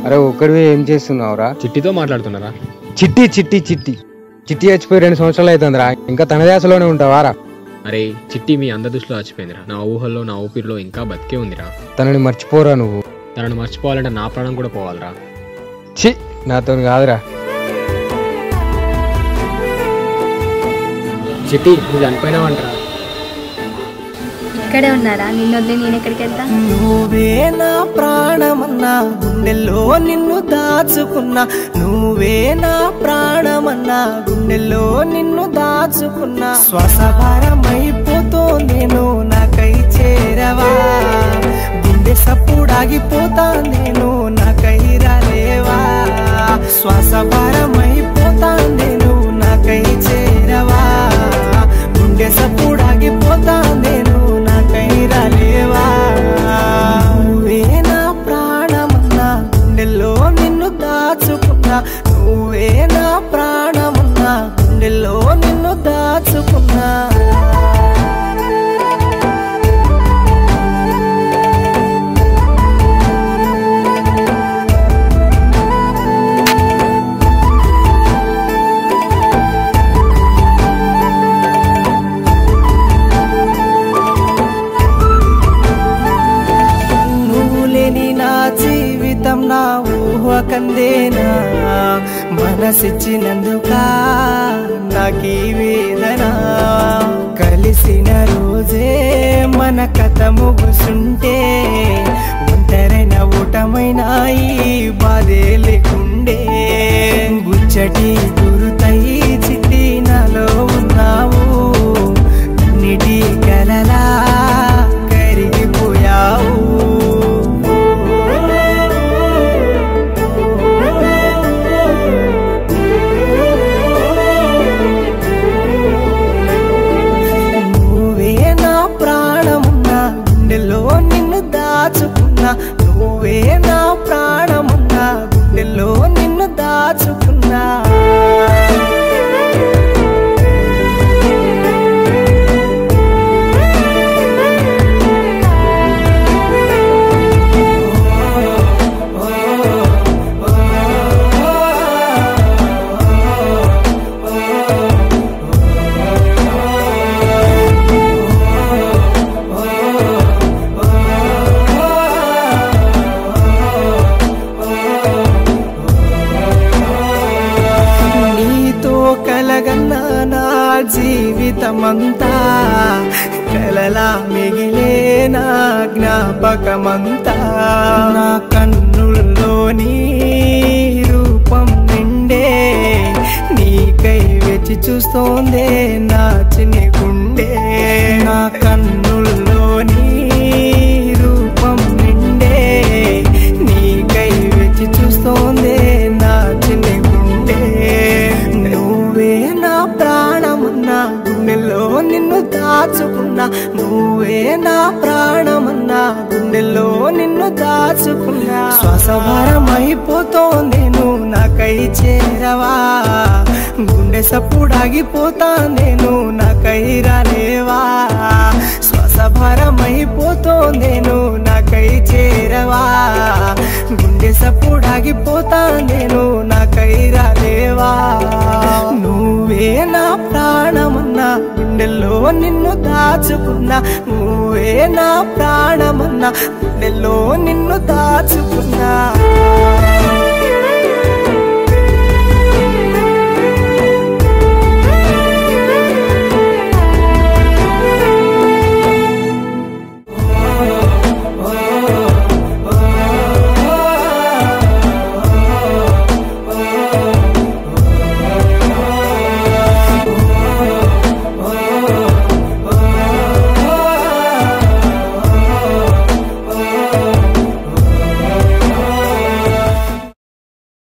అరే ఒక్కడివి ఏం చేస్తున్నావురా చిట్టితో మాట్లాడుతున్నారా చిట్టి చిట్టి చిట్టి చిట్టి చచ్చిపోయి రెండు సంవత్సరాలు అవుతుందిరా ఇంకా తన దేశంలోనే ఉంటావారా అరే చిట్టి మీ అంద దృష్టిలో చచ్చిపోయిందిరా నా ఊహల్లో నా ఊపిరిలో ఇంకా బతికే ఉందిరా తనని మర్చిపోరా నువ్వు తనను మర్చిపోవాలంటే నా ప్రాణం కూడా పోవాలిరా చి నాతో కాదురా చిట్టి నువ్వు చనిపోయినావంటరా ఇక్కడే ఉన్నారా నిన్ను వదిలి నేను ఎక్కడికి వెళ్తా నువ్వే నా ప్రాణమన్నా గుండెల్లో నిన్ను దాచుకున్నా నువ్వే నా ప్రాణమన్నా గుండెల్లో నిన్ను దాచుకున్నా శ్వాస భారమైపోతో నేను నాకై చేరవా గుండె సప్పుడాగిపోతా నేను నాకై రాలేవా శ్వాస భారమైపోతా నేను నాకై చేరవా గుండె సప్పుడాగిపోతా నేను నాకై రాలేవా నువ్వే నా ప్రాణమన్నా గుండెల్లో నిన్ను దాచుకున్నా నువ్వే నా ప్రాణమన్నా గుండెల్లో నిన్ను దాచుకున్నా నువ్వు లేని నా జీవితం నా ఊహ కందేనా మనసిచ్చినందుక నాకీ వేదన కలిసిన రోజే మన కథ ముగుసుంటే ఒంటరైన ఊటమైన ఈ బాధే లేకుండే గుచ్చటి గురుతై చిట్టి నాలో ఉన్నావు నీటి కలలా కరిగిపోయావు నువ్వే నా ప్రాణమున్నా గుండెలో నిన్ను దాచుకున్నా నువ్వే నా ప్రాణమున్నా గుండెలో నిన్ను దాచుకున్నా నీతో కలగన్నా నా జీవితమంతా కలలా మిగిలే నా జ్ఞాపకమంతా నా కన్నుల్లో నీ రూపం నిండే నీకై వెచి చూస్తోందే నా చిన్ని గుండె నా కన్నుల్లో నీ రూపం నిండే నీకై వెచి చూస్తోందే నా చిన్ని గుండె నువ్వే నా ప్రాణమన్నా గుండెల్లో నిన్ను దాచుకున్నా నువ్వే నా ప్రాణమన్నా గుండెల్లో నిన్ను దాచుకున్నా శ్వాస భారమైపోతోంది నువ్వు నాకై చేరవా గుండె సప్పుడాగిపోతా నేను నాకై రాలేవా శ్వాస భారమైపోతోంది నువ్వు నాకై చేరవా గుండె సప్పుడాగిపోతా నేను నాకై రాలేవా నువ్వే నా ప్రాణమన్నా గుండెల్లో నిన్ను దాచుకున్నా నువ్వే నా ప్రాణమన్నా గుండెల్లో నిన్ను దాచుకున్నా